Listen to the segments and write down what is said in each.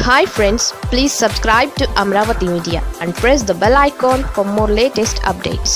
hi friends please subscribe to Amaravati media and press the bell icon for more latest updates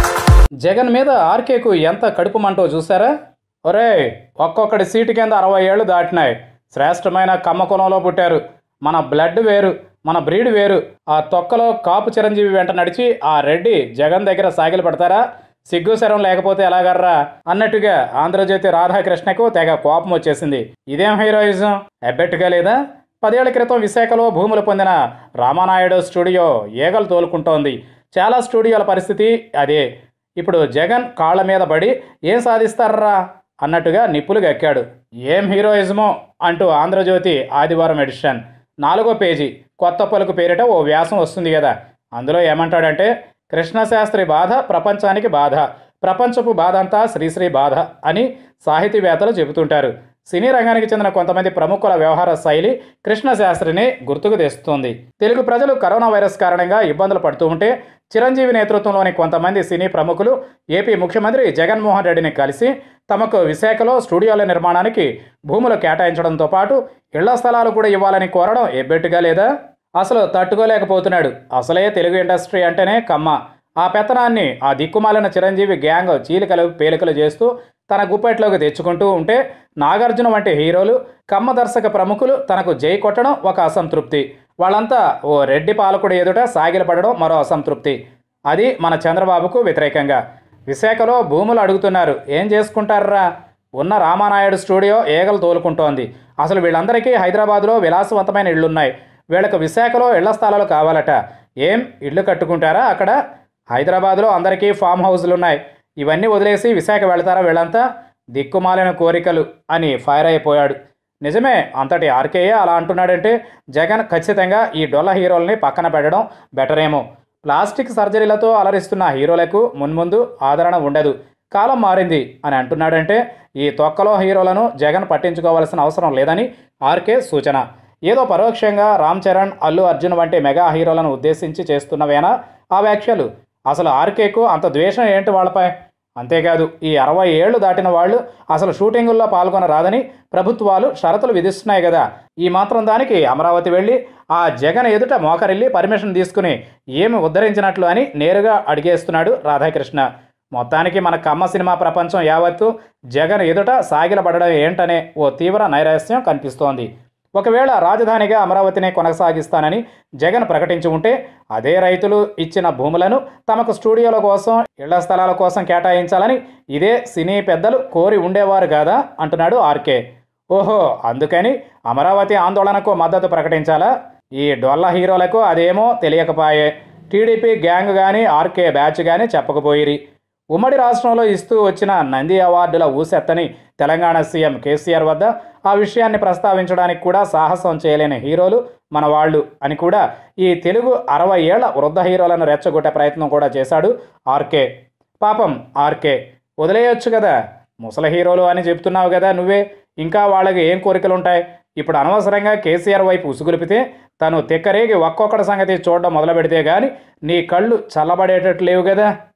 Jagan మీద ఆర్కేకు ఎంత కడుపు మంటో చూసారా ఒరే ఒక్కొక్కడి సీటు కింద అరవై ఏళ్ళు దాటినాయి శ్రేష్టమైన కమ్మ కులంలో పుట్టారు మన బ్లడ్ వేరు మన బ్రీడ్ వేరు ఆ తొక్కలో కాపు చిరంజీవి వెంట నడిచి ఆ రెడ్డి జగన్ దగ్గర సాగిలు పడతారా సిగ్గు శరం లేకపోతే ఎలాగర్రా అన్నట్టుగా ఆంధ్రజ్యోతి రాధాకృష్ణకు తెగ కోపం వచ్చేసింది ఇదేం హీరోయిజం ఎబ్బెట్టుగా లేదా పదేళ్ల క్రితం విశాఖలో భూములు పొందిన రామానాయుడు స్టూడియో ఏగలు తోలుకుంటోంది చాలా స్టూడియోల పరిస్థితి అదే ఇప్పుడు జగన్ కాళ్ళ మీద పడి ఏం సాధిస్తారా అన్నట్టుగా నిప్పులు గక్కాడు ఏం హీరోయిజమో అంటూ ఆంధ్రజ్యోతి ఆదివారం ఎడిషన్ నాలుగో పేజీ కొత్త పలుకు పేరిట ఓ వ్యాసం వస్తుంది కదా అందులో ఏమంటాడంటే కృష్ణశాస్త్రి బాధ ప్రపంచానికి బాధ ప్రపంచపు బాధ అంతా శ్రీశ్రీ బాధ అని సాహితీవేత్తలు చెబుతుంటారు సినీ రంగానికి చెందిన కొంతమంది ప్రముఖుల వ్యవహార శైలి కృష్ణశాస్త్రిని గుర్తుకు తెస్తుంది తెలుగు ప్రజలు కరోనా వైరస్ కారణంగా ఇబ్బందులు పడుతూ ఉంటే చిరంజీవి నేతృత్వంలోని కొంతమంది సినీ ప్రముఖులు ఏపీ ముఖ్యమంత్రి జగన్మోహన్ రెడ్డిని కలిసి తమకు విశాఖలో స్టూడియోల నిర్మాణానికి భూములు కేటాయించడంతో పాటు ఇళ్ల స్థలాలు కూడా ఇవ్వాలని కోరడం ఎబ్బెట్టుగా లేదా అసలు తట్టుకోలేకపోతున్నాడు అసలే తెలుగు ఇండస్ట్రీ అంటేనే కమ్మ ఆ పెత్తనాన్ని ఆ దిక్కుమాలిన చిరంజీవి గ్యాంగ్ చీలికలు పేలికలు చేస్తూ తన గుప్పెట్లోకి తెచ్చుకుంటూ ఉంటే నాగార్జున వంటి హీరోలు కమ్మ దర్శక ప్రముఖులు తనకు జై కొట్టడం ఒక అసంతృప్తి వాళ్ళంతా ఓ రెడ్డి పాలకుడు ఎదుట సాగిలపడడం మరో అసంతృప్తి అది మన చంద్రబాబుకు వ్యతిరేకంగా విశాఖలో భూములు అడుగుతున్నారు ఏం చేసుకుంటారా ఉన్న రామానాయుడు స్టూడియో ఏగలు తోలుకుంటోంది అసలు వీళ్ళందరికీ హైదరాబాద్లో విలాసవంతమైన ఇళ్లున్నాయి వీళ్ళకు విశాఖలో ఇళ్ల స్థలాలు కావాలట ఏం ఇళ్ళు కట్టుకుంటారా అక్కడ హైదరాబాద్లో అందరికీ ఫామ్ హౌస్లు ఉన్నాయి ఇవన్నీ వదిలేసి విశాఖ వెళతారా వీళ్ళంతా దిక్కుమాలిన కోరికలు అని ఫైర్ అయిపోయాడు నిజమే అంతటి ఆర్కేయే అలా అంటున్నాడంటే జగన్ ఖచ్చితంగా ఈ డొల్ల హీరోల్ని పక్కన పెట్టడం బెటర్ ఏమో ప్లాస్టిక్ సర్జరీలతో అలరిస్తున్న హీరోలకు మున్ముందు ఆదరణ ఉండదు కాలం మారింది అని అంటున్నాడంటే ఈ తొక్కలో హీరోలను జగన్ పట్టించుకోవాల్సిన అవసరం లేదని ఆర్కే సూచన ఏదో పరోక్షంగా రామ్ చరణ్ అల్లు అర్జున్ వంటి మెగా హీరోలను ఉద్దేశించి చేస్తున్నవేనా ఆ వ్యాఖ్యలు అసలు ఆర్కేకు అంత ద్వేషం ఏంటి వాళ్ళపై అంతేకాదు ఈ అరవై ఏళ్లు దాటిన వాళ్ళు అసలు షూటింగుల్లో పాల్గొనరాదని ప్రభుత్వాలు షరతులు విధిస్తున్నాయి కదా ఈ మాత్రం దానికి అమరావతి వెళ్ళి ఆ జగన్ ఎదుట మోకరిల్లి పర్మిషన్ తీసుకుని ఏమి ఉద్ధరించినట్లు అని నేరుగా అడిగేస్తున్నాడు రాధాకృష్ణ మొత్తానికి మన కమ్మ సినిమా ప్రపంచం యావత్తు జగన్ ఎదుట సాగిలపడడం ఏంటనే ఓ తీవ్ర నైరాస్యం కనిపిస్తోంది ఒకవేళ రాజధానిగా అమరావతిని కొనసాగిస్తానని జగన్ ప్రకటించి ఉంటే అదే రైతులు ఇచ్చిన భూములను తమకు స్టూడియోల కోసం ఇళ్ల స్థలాల కోసం కేటాయించాలని ఇదే సినీ పెద్దలు కోరి ఉండేవారు కాదా అంటున్నాడు ఆర్కే ఓహో అందుకని అమరావతి ఆందోళనకు మద్దతు ప్రకటించాలా ఈ డొల్ల హీరోలకు అదేమో తెలియకపాయే టీడీపీ గ్యాంగ్ కానీ ఆర్కే బ్యాచ్ కానీ చెప్పకపోయిరి ఉమ్మడి రాష్ట్రంలో ఇస్తూ వచ్చిన నంది అవార్డుల ఊసెత్తని తెలంగాణ సీఎం కేసీఆర్ వద్ద ఆ విషయాన్ని ప్రస్తావించడానికి కూడా సాహసం చేయలేని హీరోలు మన వాళ్ళు అని కూడా ఈ తెలుగు అరవై ఏళ్ల వృద్ధ హీరోలను రెచ్చగొట్టే ప్రయత్నం కూడా చేశాడు ఆర్కే పాపం ఆర్కే వదిలేయొచ్చు కదా ముసలి హీరోలు అని చెప్తున్నావు కదా నువ్వే ఇంకా వాళ్ళకి ఏం కోరికలు ఉంటాయి ఇప్పుడు అనవసరంగా కేసీఆర్ వైపు ఉసుగులిపితే తను తిక్కరేగి ఒక్కొక్కడి సంగతి చూడడం మొదలు పెడితే కానీ నీ కళ్ళు చల్లబడేటట్టు లేవు కదా